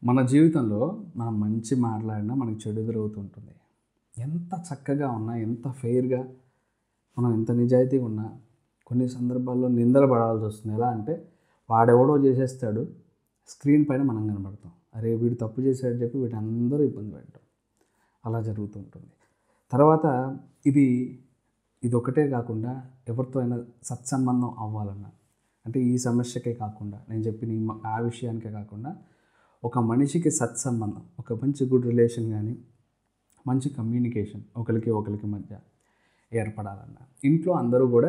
మన జీవితంలో మనం మంచి మాట్లాడినా మనకి చెడు ఎదురవుతుంటుంది ఎంత చక్కగా ఉన్నా ఎంత ఫెయిర్గా మనం ఎంత నిజాయితీగా ఉన్నా కొన్ని సందర్భాల్లో నిందలు పడాల్సి వస్తుంది ఎలా అంటే వాడెవడో చేసేస్తాడు స్క్రీన్ పైన మనం కనబడతాం అరే వీడు తప్పు చేశాడని చెప్పి వీటి అందరూ ఇబ్బంది పెట్టడం అలా జరుగుతుంటుంది తర్వాత ఇది ఇది ఒకటే కాకుండా ఎవరితో అయినా సత్సంబంధం అవ్వాలన్నా అంటే ఈ సమస్యకే కాకుండా నేను చెప్పిన ఈ మ- ఆ విషయానికే కాకుండా ఒక మనిషికి సత్సంబంధం ఒక మంచి గుడ్ రిలేషన్ కానీ మంచి కమ్యూనికేషన్ ఒకరికి ఒకరికి మధ్య ఏర్పడాలన్న ఇంట్లో అందరూ కూడా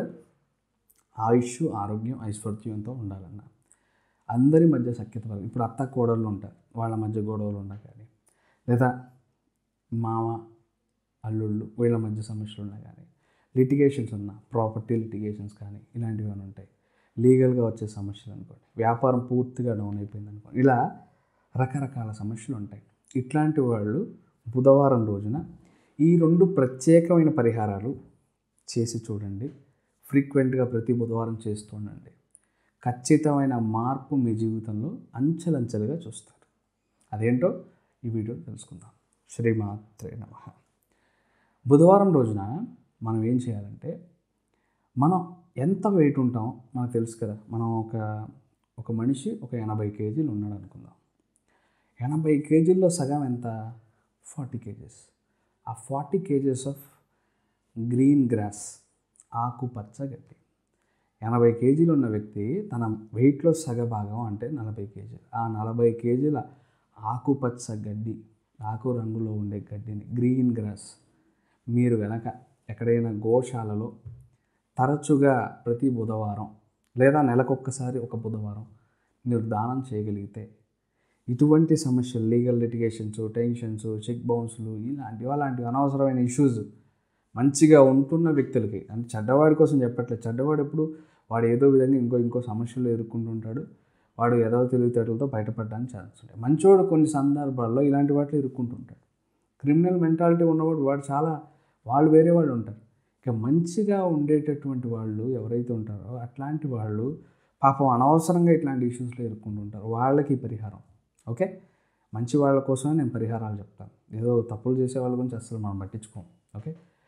ఆయుష్ ఆరోగ్యం ఐశ్వర్యంతో ఉండాలన్న అందరి మధ్య సఖ్యత పరగ ఇప్పుడు అత్త కోడళ్ళు ఉంటారు వాళ్ళ మధ్య గొడవలు ఉన్నా కానీ లేదా మామ అల్లుళ్ళు వీళ్ళ మధ్య సమస్యలు ఉన్నా కానీ లిటిగేషన్స్ ఉన్నా ప్రాపర్టీ లిటిగేషన్స్ కానీ ఇలాంటివి ఏమైనా ఉంటాయి లీగల్గా వచ్చే సమస్యలు అనుకోండి వ్యాపారం పూర్తిగా డౌన్ అయిపోయింది అనుకోండి ఇలా రకరకాల సమస్యలు ఉంటాయి ఇట్లాంటి వాళ్ళు బుధవారం రోజున ఈ రెండు ప్రత్యేకమైన పరిహారాలు చేసి చూడండి ఫ్రీక్వెంట్గా ప్రతి బుధవారం చేస్తూ ఉండండి ఖచ్చితమైన మార్పు మీ జీవితంలో అంచెలంచెలుగా చూస్తారు అదేంటో ఈ వీడియో తెలుసుకుందాం శ్రీమాత్రే నమ బుధవారం రోజున మనం ఏం చేయాలంటే మనం ఎంత వెయిట్ ఉంటాం మనకు తెలుసు కదా మనం ఒక ఒక మనిషి ఒక ఎనభై కేజీలు ఉన్నాడు అనుకుందాం ఎనభై కేజీల్లో సగం ఎంత ఫార్టీ కేజెస్ ఆ forty kgs of green grass ఆకుపచ్చ గడ్డి ఎనభై కేజీలు ఉన్న వ్యక్తి తన వెయిట్లో సగ భాగం అంటే నలభై కేజీలు ఆ నలభై కేజీల ఆకుపచ్చ గడ్డి ఆకు రంగులో ఉండే గడ్డిని గ్రీన్ గ్రాస్ మీరు గనక ఎక్కడైనా గోశాలలో తరచుగా ప్రతి బుధవారం లేదా నెలకొక్కసారి ఒక బుధవారం మీరు దానం చేయగలిగితే ఇటువంటి సమస్యలు లీగల్ లిటిగేషన్స్ టెన్షన్స్ చెక్ బౌన్స్లు ఇలాంటివి అలాంటివి అనవసరమైన ఇష్యూస్ మంచిగా ఉంటున్న వ్యక్తులకి అంటే చెడ్డవాడి కోసం చెప్పట్లేదు చెడ్డవాడు ఎప్పుడు వాడు ఏదో విధంగా ఇంకో ఇంకో సమస్యలు ఎదుర్కొంటుంటాడు వాడు ఏదో తెలివితేటలతో బయటపడడానికి ఛాన్స్ ఉంటాయి మంచోడు కొన్ని సందర్భాల్లో ఇలాంటి వాటిలో ఇరుక్కుంటుంటాడు క్రిమినల్ మెంటాలిటీ ఉన్నవాడు వాడు చాలా వాళ్ళు వేరే వాళ్ళు ఉంటారు ఇక మంచిగా ఉండేటటువంటి వాళ్ళు ఎవరైతే ఉంటారో అట్లాంటి వాళ్ళు పాపం అనవసరంగా ఇట్లాంటి ఇష్యూస్లో ఇరుక్కుంటుంటారు వాళ్ళకి ఈ పరిహారం ఓకే మంచి వాళ్ళ కోసమే నేను పరిహారాలు చెప్తాను ఏదో తప్పులు చేసే వాళ్ళ గురించి అసలు మనం పట్టించుకోం ఓకే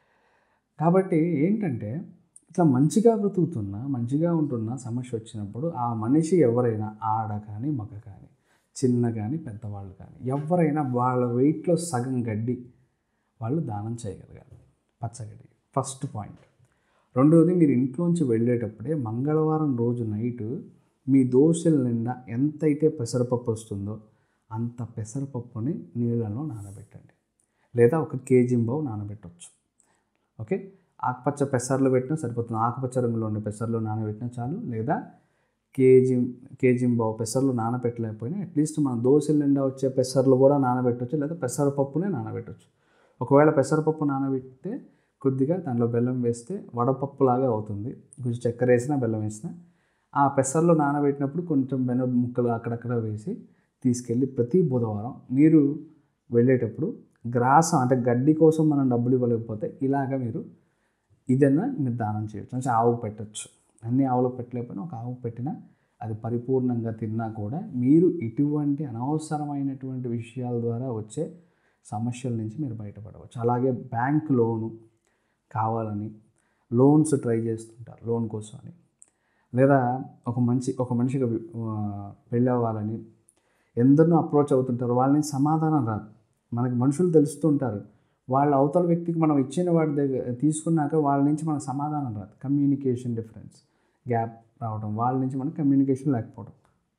కాబట్టి ఏంటంటే ఇట్లా మంచిగా బ్రతుకుతున్నా మంచిగా ఉంటున్న సమస్య వచ్చినప్పుడు ఆ మనిషి ఎవరైనా ఆడ కానీ మగ కానీ చిన్న కానీ పెద్దవాళ్ళు కానీ ఎవరైనా వాళ్ళ వెయిట్లో సగం గడ్డి వాళ్ళు దానం చేయగలగాలి పచ్చగడ్డి ఫస్ట్ పాయింట్ రెండవది మీరు ఇంట్లోంచి వెళ్ళేటప్పుడే మంగళవారం రోజు నైట్ మీ దోశల నిండా ఎంతైతే పెసరపప్పు వస్తుందో అంత పెసరపప్పుని నీళ్ళలో నానబెట్టండి లేదా ఒక కేజీ బావు నానబెట్టవచ్చు ఓకే ఆకుపచ్చ పెసర్లు పెట్టినా సరిపోతుంది ఆకుపచ్చ రంగులో ఉండే పెసర్లు నానబెట్టినా చాలు లేదా కేజీ కేజీ బావు పెసర్లు నానబెట్టలేకపోయినా అట్లీస్ట్ మన దోశల నిండా వచ్చే పెసర్లు కూడా నానబెట్టవచ్చు లేదా పెసరపప్పునే నానబెట్టవచ్చు ఒకవేళ పెసరపప్పు నానబెడితే కొద్దిగా దానిలో బెల్లం వేస్తే వడపప్పు లాగా అవుతుంది కొంచెం చక్కెర వేసినా బెల్లం వేసినా ఆ పెసర్లు నానబెట్టినప్పుడు కొంచెం బెల్లం ముక్కలు అక్కడక్కడ వేసి తీసుకెళ్ళి ప్రతి బుధవారం మీరు వెళ్ళేటప్పుడు గ్రాసం అంటే గడ్డి కోసం మనం డబ్బులు ఇవ్వలేకపోతే ఇలాగ మీరు ఇదన్నా మీరు దానం చేయొచ్చు అంటే ఆవుకు పెట్టచ్చు అన్ని ఆవులకు పెట్టలేకపోయినా ఒక ఆవుకు పెట్టినా అది పరిపూర్ణంగా తిన్నా కూడా మీరు ఇటువంటి అనవసరమైనటువంటి విషయాల ద్వారా వచ్చే సమస్యల నుంచి మీరు బయటపడవచ్చు అలాగే బ్యాంక్ లోను కావాలని లోన్స్ ట్రై చేస్తుంటారు లోన్ కోసం అని లేదా ఒక మంచి ఒక మనిషికి ఆ, పెళ్ళి అవ్వాలని ఎందరినో అప్రోచ్ అవుతుంటారు వాళ్ళ నుంచి సమాధానం రాదు మనకి మనుషులు తెలుస్తుంటారు వాళ్ళ అవతల వ్యక్తికి మనం ఇచ్చిన వాడి దగ్గర తీసుకున్నాక వాళ్ళ నుంచి మనకు సమాధానం రాదు కమ్యూనికేషన్ డిఫరెన్స్ గ్యాప్ రావడం వాళ్ళ నుంచి మనకు కమ్యూనికేషన్ లేకపోవడం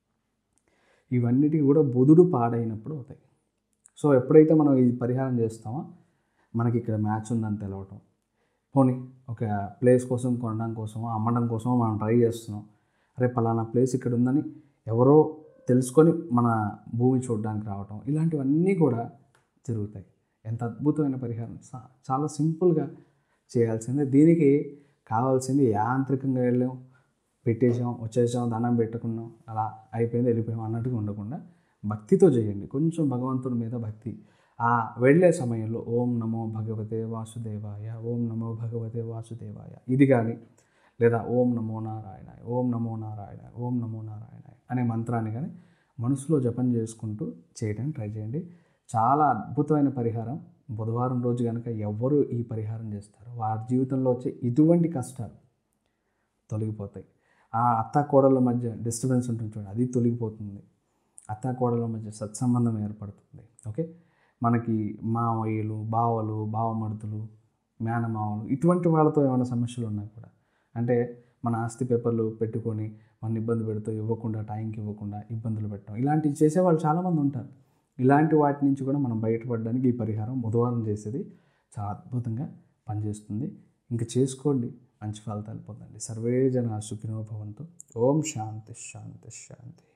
ఇవన్నిటికి కూడా బుధుడు పాడైనప్పుడు అవుతాయి సో ఎప్పుడైతే మనం ఈ పరిహారం చేస్తామో మనకి ఇక్కడ మ్యాచ్ ఉందని తెలవటం పోనీ ఒక ప్లేస్ కోసం కొనడం కోసమో అమ్మడం కోసమో మనం ట్రై చేస్తున్నాం అరే పలానా ప్లేస్ ఇక్కడ ఉందని ఎవరో తెలుసుకొని మన భూమి చూడడానికి రావటం ఇలాంటివన్నీ కూడా జరుగుతాయి ఎంత అద్భుతమైన పరిహారం చా- చాలా సింపుల్గా చేయాల్సిందే దీనికి కావాల్సింది యాంత్రికంగా వెళ్ళాం పెట్టేసాం వచ్చేసాం దండం పెట్టుకున్నాం అలా అయిపోయింది వెళ్ళిపోయాం అన్నట్టుగా ఉండకుండా భక్తితో చేయండి కొంచెం భగవంతుడి మీద భక్తి ఆ వెళ్ళే సమయంలో ఓం నమో భగవతే వాసుదేవాయ ఓం నమో భగవతే వాసుదేవాయ ఇది కానీ లేదా ఓం నమో నారాయణ ఓం నమో నారాయణ ఓం నమో నారాయణ అనే మంత్రాన్ని కానీ మనసులో జపం చేసుకుంటూ చేయడానికి ట్రై చేయండి చాలా అద్భుతమైన పరిహారం బుధవారం రోజు కనుక ఎవరు ఈ పరిహారం చేస్తారో వారి జీవితంలో వచ్చే ఇటువంటి కష్టాలు తొలగిపోతాయి ఆ అత్త కోడళ్ళ మధ్య డిస్టర్బెన్స్ ఉంటుంది చూడండి అది తొలగిపోతుంది అత్త కోడళ్ళ మధ్య సత్సంబంధం ఏర్పడుతుంది ఓకే మనకి మావయ్యలు బావలు బావమరుదులు మేనమావలు ఇటువంటి వాళ్ళతో ఏమైనా సమస్యలు ఉన్నాయి కూడా అంటే మన ఆస్తి పేపర్లు పెట్టుకొని మన ఇబ్బంది పెడుతూ ఇవ్వకుండా టైంకి ఇవ్వకుండా ఇబ్బందులు పెట్టడం ఇలాంటివి చేసేవాళ్ళు చాలామంది ఉంటారు ఇలాంటి వాటి నుంచి కూడా మనం బయటపడడానికి ఈ పరిహారం బుధవారం చేసేది చాలా అద్భుతంగా పనిచేస్తుంది ఇంకా చేసుకోండి మంచి ఫలితాలు పొందండి సర్వే జన సుఖినో భవంతు ఓం శాంతి శాంతి శాంతి